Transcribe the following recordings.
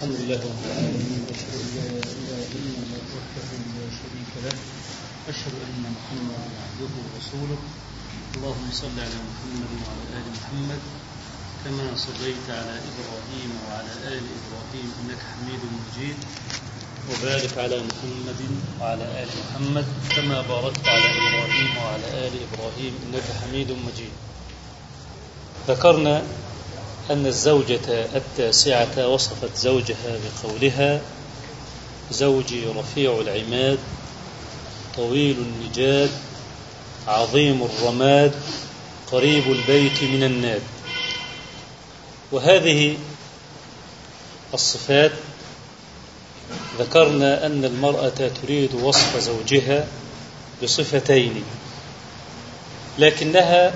الحمد لله رب العالمين أشهد أن لا إله إلا الله وحده لا شريك له أشهد أن محمدا عبده ورسوله اللهم صل على محمد وعلى آل محمد كما صليت على إبراهيم وعلى آل إبراهيم إنك حميد مجيد وبارك على محمد وعلى آل محمد كما باركت على إبراهيم وعلى آل إبراهيم إنك حميد مجيد ذكرنا أن الزوجة التاسعة وصفت زوجها بقولها زوجي رفيع العماد طويل النجاد عظيم الرماد قريب البيت من الناد وهذه الصفات ذكرنا أن المرأة تريد وصف زوجها بصفتين لكنها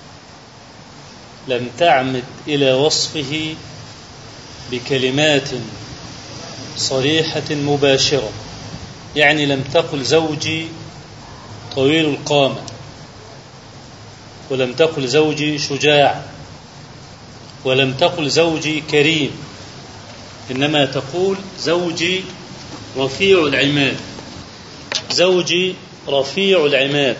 لم تعمد إلى وصفه بكلمات صريحة مباشرة يعني لم تقل زوجي طويل القامة ولم تقل زوجي شجاع ولم تقل زوجي كريم إنما تقول زوجي رفيع العماد زوجي رفيع العماد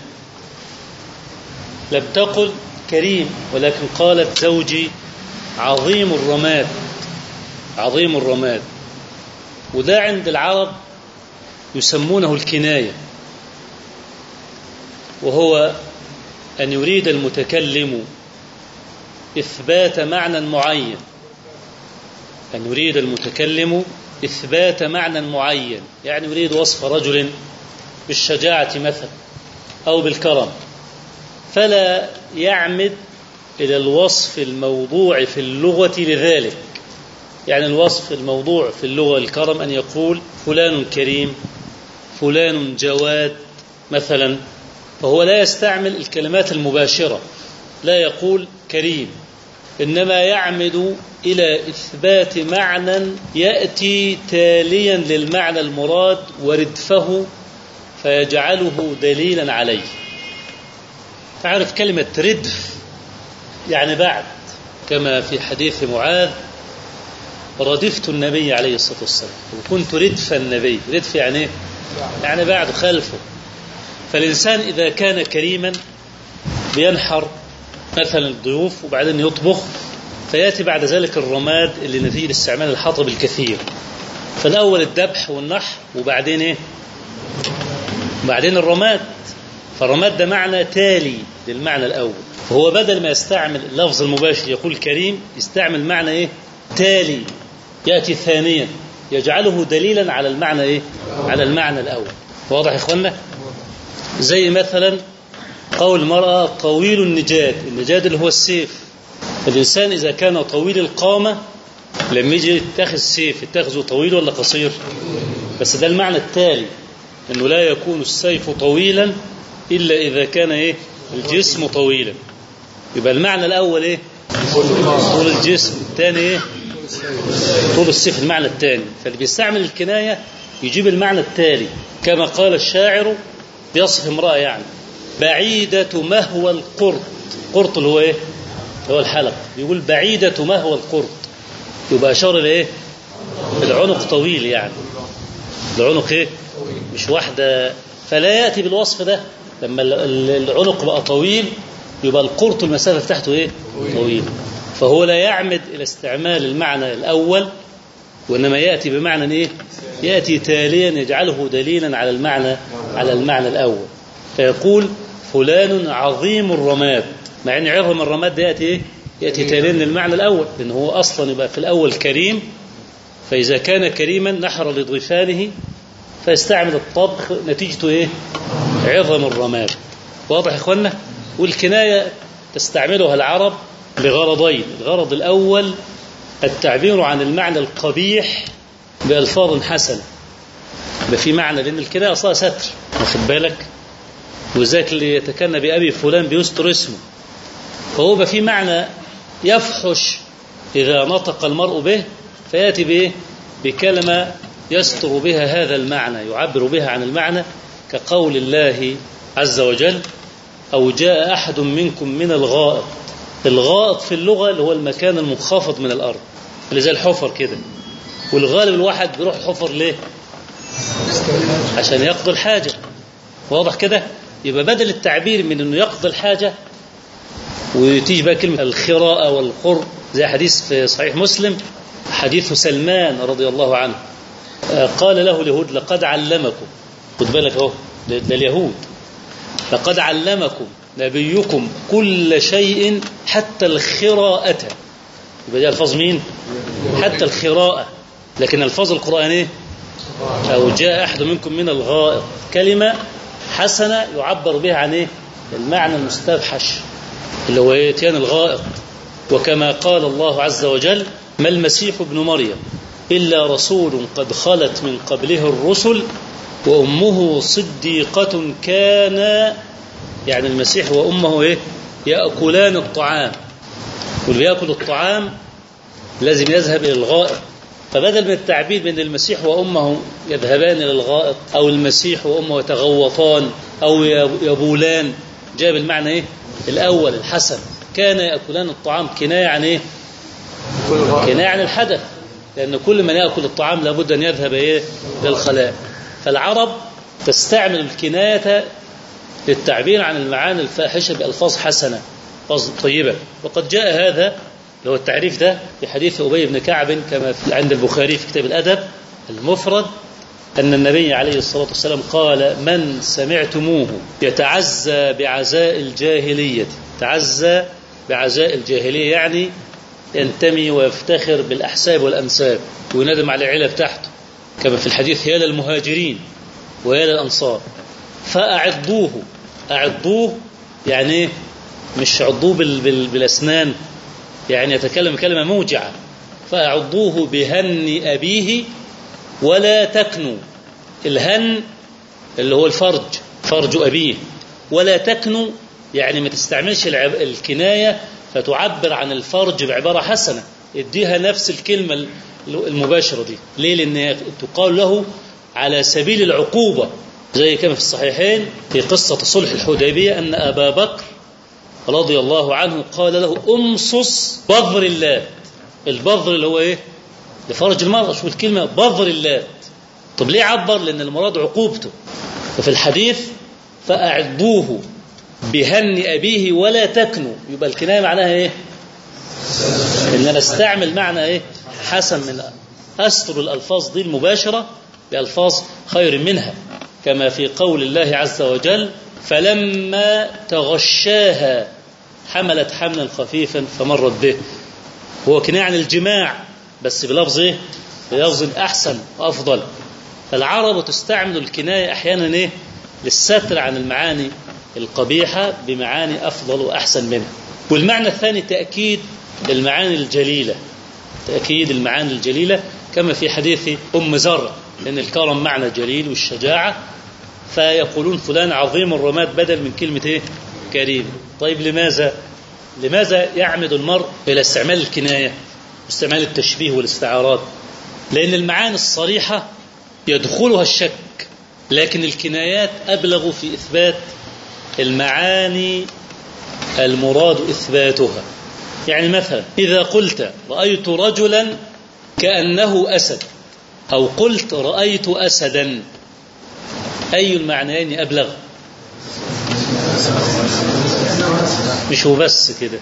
لم تقل كريم ولكن قالت زوجي عظيم الرماد عظيم الرماد وده عند العرب يسمونه الكناية وهو أن يريد المتكلم إثبات معنى معين أن يريد المتكلم إثبات معنى معين يعني يريد وصف رجل بالشجاعة مثلا أو بالكرم فلا يعمد إلى الوصف الموضوع في اللغة لذلك يعني الوصف الموضوع في اللغة الكرم أن يقول فلان كريم فلان جواد مثلا فهو لا يستعمل الكلمات المباشرة لا يقول كريم إنما يعمد إلى إثبات معنى يأتي تاليا للمعنى المراد وردفه فيجعله دليلا عليه تعرف كلمة ردف يعني بعد كما في حديث معاذ ردفت النبي عليه الصلاة والسلام وكنت ردف النبي ردف يعني ايه؟ يعني بعد خلفه فالإنسان إذا كان كريما بينحر مثلا الضيوف وبعدين يطبخ فيأتي بعد ذلك الرماد اللي نتيجة استعمال الحطب الكثير فالأول الذبح والنحر وبعدين ايه وبعدين الرماد فالرماد ده معنى تالي للمعنى الأول فهو بدل ما يستعمل اللفظ المباشر يقول كريم يستعمل معنى إيه تالي يأتي ثانيا يجعله دليلا على المعنى إيه على المعنى الأول واضح يا إخوانا زي مثلا قول المرأة طويل النجاد النجاد اللي هو السيف الإنسان إذا كان طويل القامة لما يجي يتخذ سيف يتخذه طويل ولا قصير بس ده المعنى التالي أنه لا يكون السيف طويلا إلا إذا كان إيه الجسم طويلا يبقى المعنى الأول إيه طول الجسم الثاني إيه طول السيف المعنى الثاني فاللي بيستعمل الكناية يجيب المعنى التالي كما قال الشاعر بيصف امرأة يعني بعيدة مهوى القرط قرط اللي هو إيه هو الحلق بيقول بعيدة مهوى القرط يبقى أشار لإيه العنق طويل يعني العنق إيه مش واحدة فلا يأتي بالوصف ده لما العنق بقى طويل يبقى القرط المسافة بتاعته ايه طويل فهو لا يعمد إلى استعمال المعنى الأول وإنما يأتي بمعنى ايه يأتي تاليا يجعله دليلا على المعنى على المعنى الأول فيقول فلان عظيم الرماد مع ان عظم الرماد ده يأتي ايه يأتي تاليا للمعنى الأول لأن هو أصلا يبقى في الأول كريم فإذا كان كريما نحر لضيفانه فيستعمل الطبخ نتيجته ايه عظم الرماد واضح يا اخوانا والكنايه تستعملها العرب لغرضين الغرض الاول التعبير عن المعنى القبيح بألفاظ حسنة يبقى في معنى لأن الكناية أصلا ستر واخد بالك وذاك اللي يتكنى بأبي فلان بيستر اسمه فهو بقى في معنى يفحش إذا نطق المرء به فيأتي بإيه بكلمة يستر بها هذا المعنى يعبر بها عن المعنى كقول الله عز وجل أو جاء أحد منكم من الغائط الغائط في اللغة اللي هو المكان المنخفض من الأرض اللي زي الحفر كده والغالب الواحد بيروح حفر ليه عشان يقضي الحاجة واضح كده يبقى بدل التعبير من انه يقضي الحاجة وتيجي بقى كلمة الخراءة والقر زي حديث في صحيح مسلم حديث سلمان رضي الله عنه قال له اليهود لقد علمكم خد بالك اهو ده اليهود لقد علمكم نبيكم كل شيء حتى الخراءة يبقى دي الفاظ مين؟ حتى الخراءة لكن الفاظ القرآن ايه؟ أو جاء أحد منكم من الغائط كلمة حسنة يعبر بها عن ايه؟ المعنى المستبحش اللي هو ايه؟ اتيان الغائط وكما قال الله عز وجل ما المسيح ابن مريم إلا رسول قد خلت من قبله الرسل وأمه صديقة كان يعني المسيح وأمه إيه؟ يأكلان الطعام واللي يأكل الطعام لازم يذهب إلى الغائط فبدل من التعبير بين المسيح وأمه يذهبان إلى الغائط أو المسيح وأمه يتغوطان أو يبولان جاب المعنى إيه؟ الأول الحسن كان يأكلان الطعام كناية عن إيه؟ كناية عن الحدث لأن كل من يأكل الطعام لابد أن يذهب إيه؟ للخلاء فالعرب تستعمل الكناية للتعبير عن المعاني الفاحشة بألفاظ حسنة ألفاظ طيبة وقد جاء هذا اللي هو التعريف ده في حديث أبي بن كعب كما في عند البخاري في كتاب الأدب المفرد أن النبي عليه الصلاة والسلام قال من سمعتموه يتعزى بعزاء الجاهلية تعزى بعزاء الجاهلية يعني ينتمي ويفتخر بالأحساب والأنساب ويندم على العيلة بتاعته كما في الحديث يا للمهاجرين ويا للأنصار فأعضوه أعضوه يعني إيه؟ مش عضوه بال بال بالأسنان يعني يتكلم كلمة موجعة فأعضوه بهن أبيه ولا تكنوا الهن اللي هو الفرج فرج أبيه ولا تكنوا يعني ما تستعملش الكناية فتعبر عن الفرج بعبارة حسنة اديها نفس الكلمة المباشرة دي ليه لأن تقال له على سبيل العقوبة زي كما في الصحيحين في قصة صلح الحديبية أن أبا بكر رضي الله عنه قال له امصص بذر اللات البذر اللي هو ايه لفرج المرأة شوف الكلمة بذر اللات طب ليه عبر لأن المراد عقوبته وفي الحديث فأعضوه بهن أبيه ولا تكنوا يبقى الكناية معناها ايه ان انا استعمل معنى ايه حسن من استر الالفاظ دي المباشره بألفاظ خير منها كما في قول الله عز وجل فلما تغشاها حملت حملا خفيفا فمرت به هو كناية عن الجماع بس بلفظ ايه بلفظ احسن وافضل فالعرب تستعمل الكنايه احيانا ايه للستر عن المعاني القبيحه بمعاني افضل واحسن منها والمعنى الثاني تاكيد المعاني الجليله تاكيد المعاني الجليله كما في حديث ام زر لان الكرم معنى جليل والشجاعه فيقولون فلان عظيم الرماد بدل من كلمه ايه كريم طيب لماذا لماذا يعمد المرء الى استعمال الكنايه واستعمال التشبيه والاستعارات لان المعاني الصريحه يدخلها الشك لكن الكنايات ابلغ في اثبات المعاني المراد اثباتها يعني مثلا اذا قلت رايت رجلا كانه اسد او قلت رايت اسدا اي المعنيين ابلغ مش هو بس كده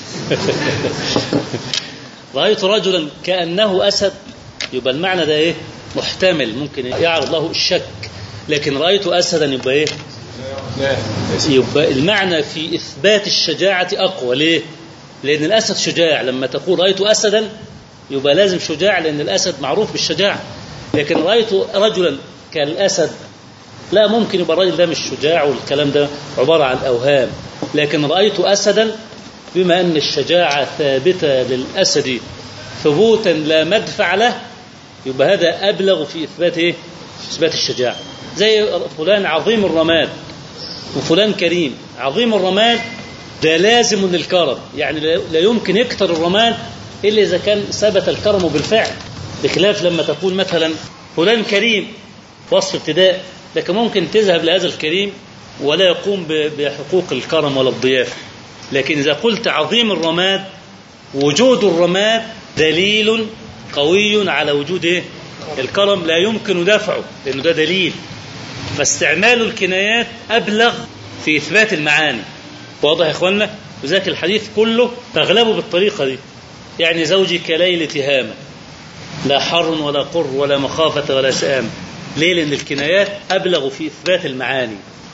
رأيت رجلا كأنه أسد يبقى المعنى ده إيه محتمل ممكن يعرض له الشك لكن رأيت أسدا يبقى إيه يبقى المعنى في إثبات الشجاعة أقوى ليه لأن الأسد شجاع لما تقول رأيت أسدا يبقى لازم شجاع لأن الأسد معروف بالشجاعة لكن رأيت رجلا كالأسد لا ممكن يبقى الراجل ده مش شجاع والكلام ده عبارة عن أوهام لكن رأيت أسدا بما أن الشجاعة ثابتة للأسد ثبوتا لا مدفع له يبقى هذا أبلغ في إثبات إيه؟ إثبات الشجاعة زي فلان عظيم الرماد وفلان كريم عظيم الرماد ده لازم للكرم يعني لا يمكن يكتر الرماد إلا إذا كان ثبت الكرم بالفعل بخلاف لما تقول مثلا فلان كريم وصف ابتداء لكن ممكن تذهب لهذا الكريم ولا يقوم بحقوق الكرم ولا الضيافة لكن إذا قلت عظيم الرماد وجود الرماد دليل قوي على وجود إيه؟ الكرم لا يمكن دفعه لأنه ده دليل فاستعمال الكنايات أبلغ في إثبات المعاني واضح يا إخوانا وذاك الحديث كله تغلبه بالطريقة دي يعني زوجي كليل تهامة لا حر ولا قر ولا مخافة ولا سآم ليه لأن الكنايات أبلغ في إثبات المعاني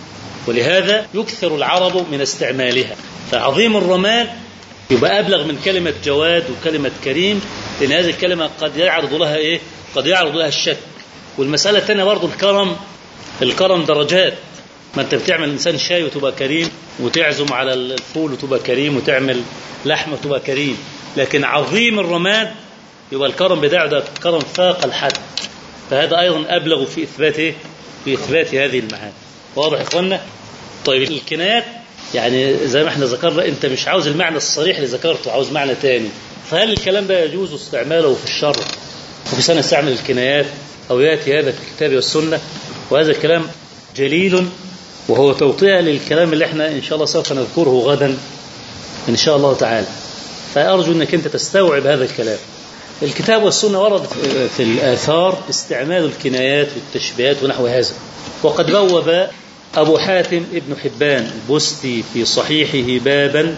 ولهذا يكثر العرب من استعمالها فعظيم الرماد يبقى أبلغ من كلمة جواد وكلمة كريم لأن هذه الكلمة قد يعرض لها إيه قد يعرض لها الشك والمسألة الثانية برضه الكرم الكرم درجات ما انت بتعمل انسان شاي وتبقى كريم وتعزم على الفول وتبقى كريم وتعمل لحمه وتبقى كريم لكن عظيم الرماد يبقى الكرم بتاعه ده كرم فاق الحد فهذا ايضا ابلغ في اثبات ايه؟ في اثبات هذه المعاني واضح يا اخوانا؟ طيب الكنايات يعني زي ما احنا ذكرنا انت مش عاوز المعنى الصريح اللي ذكرته عاوز معنى تاني فهل الكلام ده يجوز استعماله في الشر وفي سنه استعمل الكنايات او ياتي هذا في الكتاب والسنه وهذا الكلام جليل وهو توطئة للكلام اللي احنا ان شاء الله سوف نذكره غدا ان شاء الله تعالى فارجو انك انت تستوعب هذا الكلام الكتاب والسنة ورد في الآثار استعمال الكنايات والتشبيهات ونحو هذا وقد بوب أبو حاتم ابن حبان البستي في صحيحه بابا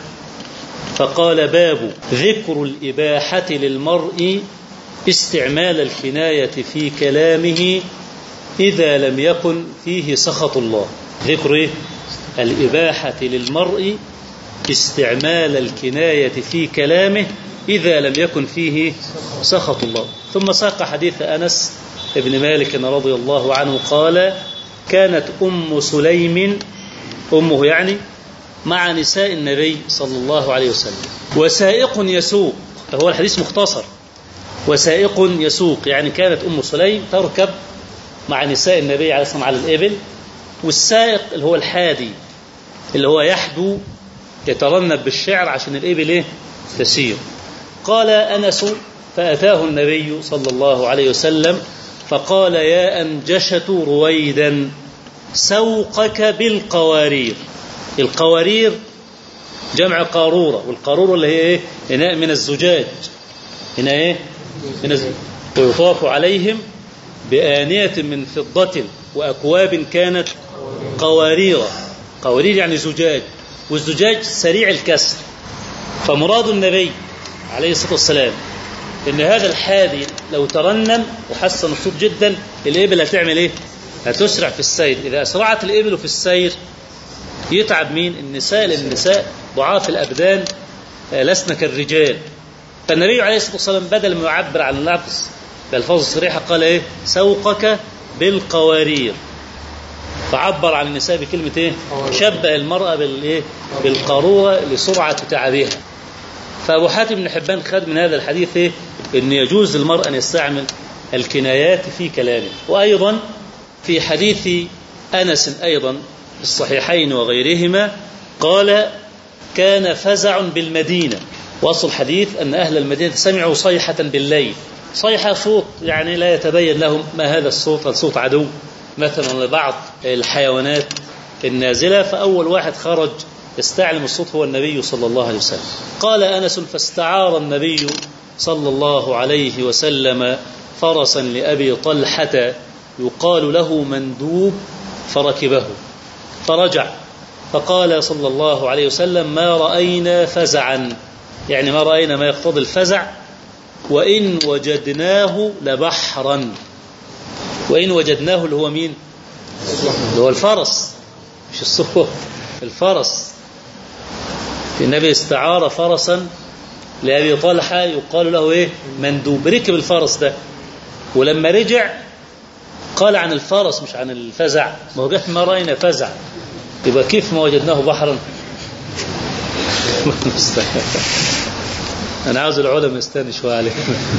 فقال باب ذكر الإباحة للمرء استعمال الكناية في كلامه إذا لم يكن فيه سخط الله ذكر إيه؟ الإباحة للمرء استعمال الكناية في كلامه إذا لم يكن فيه سخط الله ثم ساق حديث أنس بن مالك رضي الله عنه قال كانت أم سليم أمه يعني مع نساء النبي صلى الله عليه وسلم وسائق يسوق هو الحديث مختصر وسائق يسوق يعني كانت أم سليم تركب مع نساء النبي عليه الصلاة والسلام على الإبل والسائق اللي هو الحادي اللي هو يحدو يترنب بالشعر عشان الإبل إيه تسير قال أنس فأتاه النبي صلى الله عليه وسلم فقال يا أنجشة رويدا سوقك بالقوارير القوارير جمع قارورة والقارورة اللي هي إيه إناء من الزجاج هنا إيه من الزجاج ويطاف عليهم بآنية من فضة وأكواب كانت قوارير قوارير يعني زجاج والزجاج سريع الكسر فمراد النبي عليه الصلاة والسلام إن هذا الحادي لو ترنم وحسن الصوت جدا الإبل هتعمل إيه؟ هتسرع في السير إذا أسرعت الإبل في السير يتعب مين؟ النساء لأن النساء ضعاف الأبدان لسن كالرجال فالنبي عليه الصلاة والسلام بدل ما يعبر عن اللفظ بألفاظ الصريحة قال إيه؟ سوقك بالقوارير فعبر عن النساء بكلمة إيه؟ شبه المرأة بالإيه؟ بالقارورة لسرعة تعبها فأبو حاتم بن حبان خد من هذا الحديث إيه؟ أن يجوز للمرء أن يستعمل الكنايات في كلامه وأيضا في حديث أنس أيضا في الصحيحين وغيرهما قال كان فزع بالمدينة وأصل الحديث أن أهل المدينة سمعوا صيحة بالليل صيحة صوت يعني لا يتبين لهم ما هذا الصوت هل صوت عدو مثلا لبعض الحيوانات النازلة فأول واحد خرج يستعلم الصوت هو النبي صلى الله عليه وسلم قال أنس فاستعار النبي صلى الله عليه وسلم فرسا لأبي طلحة يقال له مندوب فركبه فرجع فقال صلى الله عليه وسلم ما رأينا فزعا يعني ما رأينا ما يقتضي الفزع وإن وجدناه لبحرا وإن وجدناه اللي هو مين اللي هو الفرس مش الصوت الفرس النبي استعار فرسا لأبي طلحة يقال له إيه مندوب ركب الفرس ده ولما رجع قال عن الفرس مش عن الفزع ما هو ما رأينا فزع يبقى كيف ما وجدناه بحرا أنا عاوز العلماء يستنى شوية عليه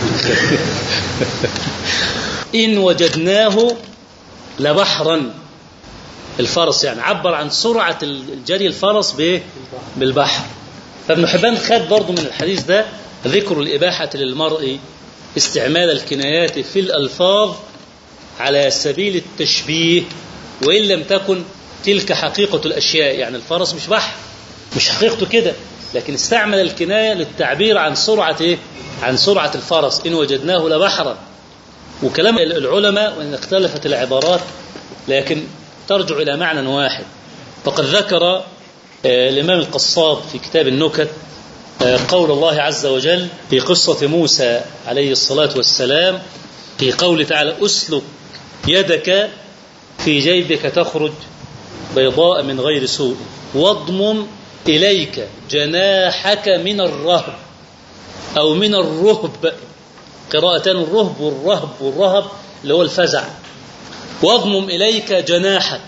إن وجدناه لبحرا الفرس يعني عبر عن سرعة الجري الفرس بإيه؟ بالبحر فابن حبان خد برضه من الحديث ده ذكر الإباحة للمرء استعمال الكنايات في الألفاظ على سبيل التشبيه وإن لم تكن تلك حقيقة الأشياء يعني الفرس مش بحر مش حقيقته كده لكن استعمل الكناية للتعبير عن سرعة إيه؟ عن سرعة الفرس إن وجدناه لبحرا وكلام العلماء وإن اختلفت العبارات لكن ترجع إلى معنى واحد فقد ذكر الإمام القصاب في كتاب النكت قول الله عز وجل في قصة موسى عليه الصلاة والسلام في قول تعالى أسلك يدك في جيبك تخرج بيضاء من غير سوء واضمم إليك جناحك من الرهب أو من الرهب قراءتان الرهب والرهب والرهب اللي هو الفزع واضمم إليك جناحك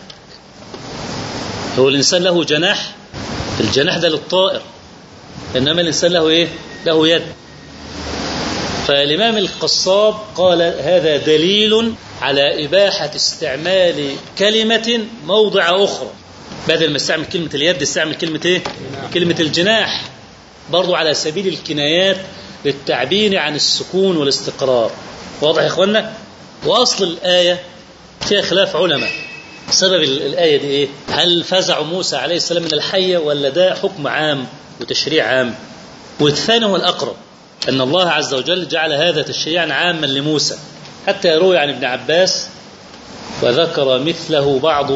هو الإنسان له جناح الجناح ده للطائر إنما الإنسان له إيه له يد فالإمام القصاب قال هذا دليل على إباحة استعمال كلمة موضع أخرى بدل ما استعمل كلمة اليد استعمل كلمة إيه كلمة الجناح برضو على سبيل الكنايات للتعبير عن السكون والاستقرار واضح يا إخوانا وأصل الآية فيها خلاف علماء سبب الآية دي إيه هل فزع موسى عليه السلام من الحية ولا ده حكم عام وتشريع عام والثاني هو الأقرب أن الله عز وجل جعل هذا تشريعا عاما لموسى حتى يروي عن ابن عباس وذكر مثله بعض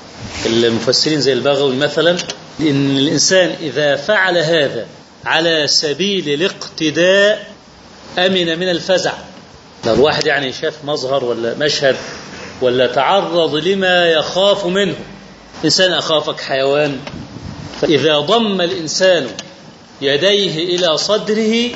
المفسرين زي البغوي مثلا إن الإنسان إذا فعل هذا على سبيل الاقتداء أمن من الفزع لو الواحد يعني شاف مظهر ولا مشهد ولا تعرض لما يخاف منه إنسان أخافك حيوان فإذا ضم الإنسان يديه إلى صدره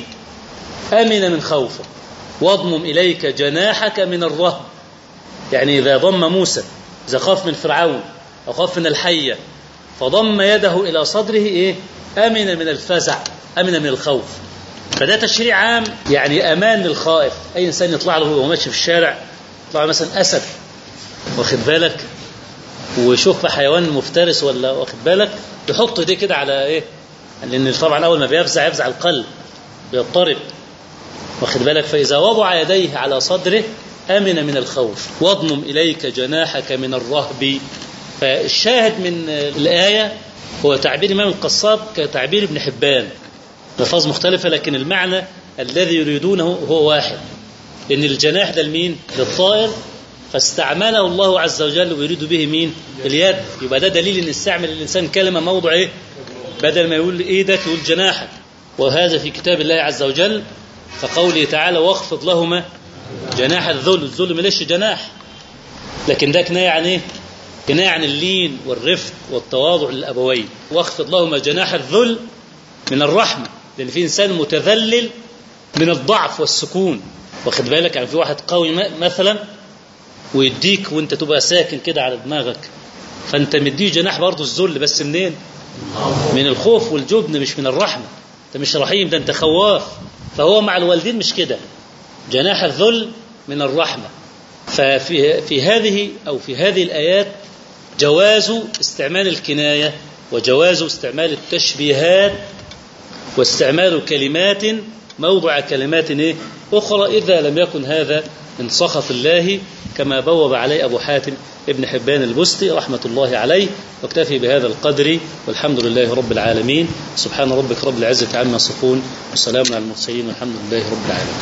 أمن من خوفه واضمم إليك جناحك من الرهب يعني إذا ضم موسى إذا خاف من فرعون أو خاف من الحية فضم يده إلى صدره إيه أمن من الفزع أمن من الخوف فده تشريع عام يعني أمان للخائف أي إنسان يطلع له وهو ماشي في الشارع يطلع مثلا أسد واخد بالك ويشوف حيوان مفترس ولا واخد بالك يحط ايديه كده على ايه لان طبعا اول ما بيفزع يفزع القلب بيضطرب واخد بالك فاذا وضع يديه على صدره امن من الخوف واضمم اليك جناحك من الرهب فالشاهد من الايه هو تعبير الامام القصاب كتعبير ابن حبان الفاظ مختلفه لكن المعنى الذي يريدونه هو واحد ان الجناح ده لمين للطائر فاستعمله الله عز وجل ويريد به مين اليد يبقى ده دليل ان استعمل الانسان كلمه موضع ايه بدل ما يقول ايدك يقول جناحك وهذا في كتاب الله عز وجل فقوله تعالى واخفض لهما جناح الذل الذل مليش جناح لكن ده كنايه عن ايه كنايه عن اللين والرفق والتواضع للابوين واخفض لهما جناح الذل من الرحمه لان في انسان متذلل من الضعف والسكون واخد بالك يعني في واحد قوي مثلا ويديك وانت تبقى ساكن كده على دماغك فانت مديه جناح برضه الذل بس منين من الخوف والجبن مش من الرحمه انت مش رحيم ده انت خواف فهو مع الوالدين مش كده جناح الذل من الرحمه ففي في هذه او في هذه الايات جواز استعمال الكنايه وجواز استعمال التشبيهات واستعمال كلمات موضع كلمات ايه اخرى اذا لم يكن هذا من سخط الله كما بوب عليه أبو حاتم ابن حبان البستي رحمة الله عليه واكتفي بهذا القدر والحمد لله رب العالمين سبحان ربك رب العزة عما يصفون وسلام على المرسلين والحمد لله رب العالمين